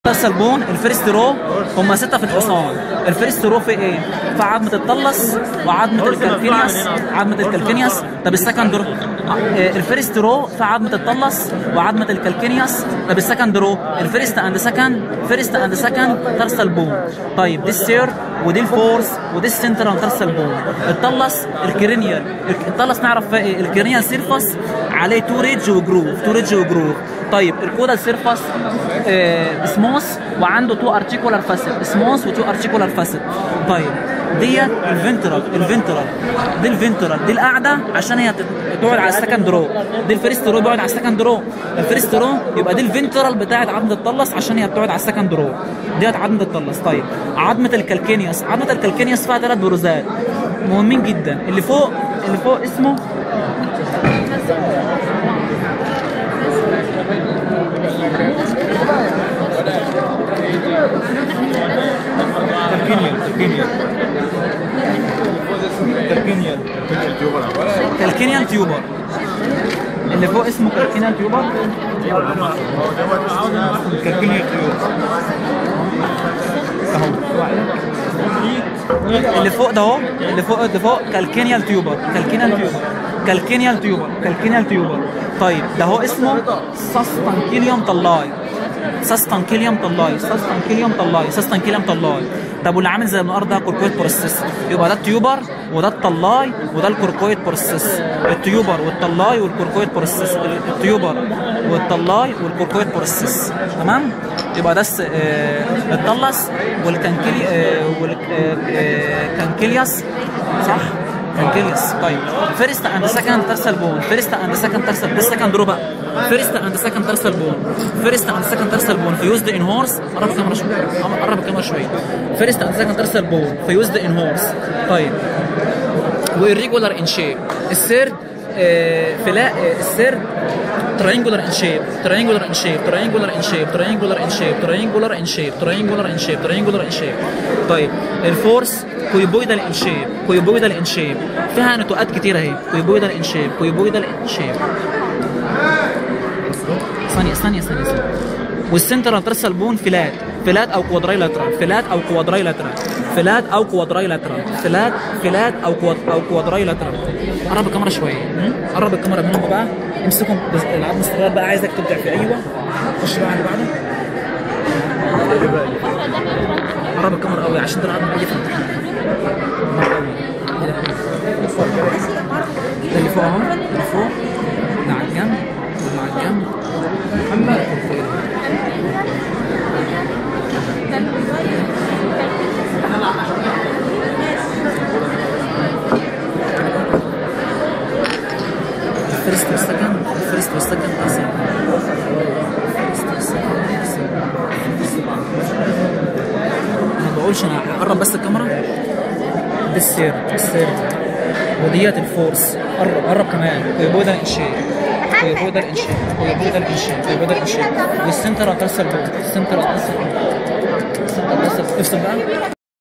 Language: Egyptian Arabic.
ترسل بون الفيرست رو هم ستة في الحصان الفيرست رو في ايه؟ في عظمة الطلس وعظمة الكالكينياس عظمة الكالكينياس طب السكند رو آه، الفيرست رو في عظمة الطلس وعظمة الكالكينياس طب السكند رو الفيرست اند سكند فيرست اند سكند ترسل بون طيب دي السير ودي الفورس ودي السنترال ترسل بون الطلس الكرينيال الطلس نعرف فيها ايه الكرينيال سيرفس عليه تو ريدج وجروف تو ريدج وجروف طيب الكودا سيرفس آه سموث وعنده تو ارتيكولار فاسد سموث وتو ارتيكولار فاسد طيب ديت الفنترال الفنترال دي الفنترال دي القاعده عشان هي تت- تقعد على السكند رو دي الفيرست رو بيقعد على السكند رو الفيرست رو يبقى دي الفنترال بتاعت عظمه الطلس عشان هي بتقعد على السكند رو ديت عظمه الطلس طيب عظمه الكالكينيوس عظمه الكالكينيوس فيها ثلاث بروزات مهمين جدا اللي فوق اللي فوق اسمه كالكينيال كالكينيال كالكينيال كالكينيال تيوبر اللي فوق اسمه كالكينيال تيوبر كالكينيال تيوبر اهو اللي فوق ده اهو اللي فوق اللي فوق كالكينيال تيوبر كالكينيال تيوبر كالكينيال تيوبر كالكينيال تيوبر طيب ده هو اسمه ساستانكيليوم طلاي ساستانكيليوم طلاي ساستانكيليوم طلاي ساستانكيليوم طلاي طب واللي عامل زي النهار ده كوركويد بروسيس يبقى ده التيوبر وده الطلاي وده الكوركويد بروسيس التيوبر والطلاي والكوركويد بروسيس التيوبر والطلاي والكوركويد بروسيس تمام يبقى ده الس- آه، الطلس والكانكيلي آه، والكانكيلياس صح كانكيلياس طيب فيرست اند سكند ترسل بون فيرست اند سكند ترسل ده السكند رو بقى فيرست اند سكند ترسل بون فيرست اند سكند ترسل بون فيوزد ان هورس قرب الكاميرا شويه قرب الكاميرا شويه فيرست اند سكند ترسل بون فيوزد ان هورس طيب والريجولار ان شيب السيرد آه، فلا آه، السيرد triangular in shape triangular in shape triangular in shape triangular in shape triangular in shape triangular in shape triangular in shape طيب الفورس كويبويدال ان شيب كويبويدال ان شيب فيها نتوءات كتير اهي كويبويدال ان شيب كويبويدال ان شيب ثانية ثانية ثانية ثانية والسنترال ترسل بون فلات فلات او كوادرايلاترال فلات او كوادرايلاترال فلات او كوادرايلاترال فلات فلات او كواد او كوادرايلاترال قرب الكاميرا شويه م? قرب الكاميرا منهم بقى امسكهم بس- العظم الصغير بقى عايزك تبدع في ايوه خش بقى على اللي بعده قرب الكاميرا قوي عشان ده العظم بيجي في الامتحان ده اللي فوق اهو اللي فوق ده على الجنب وده على الجنب محمد الفيرست والسكند الفيرست والسكند تحسن ما بقولش انا هقرب بس الكاميرا دي السير السير وديت الفورس قرب قرب كمان ويبودا انشاء ويبودا انشاء ويبودا انشاء ويبودا انشاء والسنتر هترسل بول السنتر هترسل بول السنتر هترسل افصل بقى